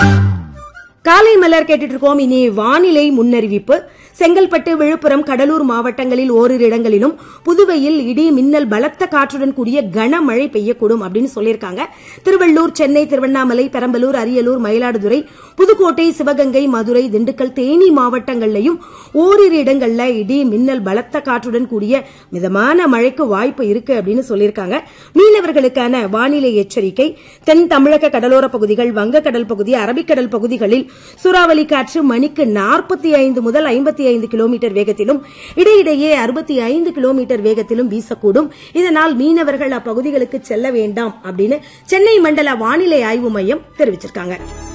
காலை மலர் கேட்டுட்டு இருக்கோம் இனி வானிலை முன்னறிவிப்பு செங்கல்பட்டு விழுப்புரம் கடலூர் மாவட்டங்களில் ஓரிரு இடங்களிலும் புதுவையில் இடி மின்னல் பலத்த காற்றுடன் கூடிய கனமழை பெய்யக்கூடும் அப்படின்னு சொல்லியிருக்காங்க திருவள்ளூர் சென்னை திருவண்ணாமலை பெரம்பலூர் அரியலூர் மயிலாடுதுறை புதுக்கோட்டை சிவகங்கை மதுரை திண்டுக்கல் தேனி மாவட்டங்களிலையும் ஓரிரு இடங்கள்ல இடி மின்னல் பலத்த காற்றுடன் கூடிய மிதமான மழைக்கு வாய்ப்பு இருக்கு அப்படின்னு சொல்லியிருக்காங்க மீனவர்களுக்கான வானிலை எச்சரிக்கை தென் தமிழக கடலோர பகுதிகள் வங்கக்கடல் பகுதி அரபிக்கடல் பகுதிகளில் சூறாவளி காற்று மணிக்கு நாற்பத்தி ஐந்து முதல் ஐம்பத்தி ஐந்து கிலோமீட்டர் வேகத்திலும் இடையிடையே அறுபத்தி ஐந்து கிலோமீட்டர் வேகத்திலும் வீசக்கூடும் இதனால் மீனவர்கள் அப்பகுதிகளுக்கு செல்ல வேண்டாம் அப்படின்னு சென்னை மண்டல வானிலை ஆய்வு மையம் தெரிவிச்சிருக்காங்க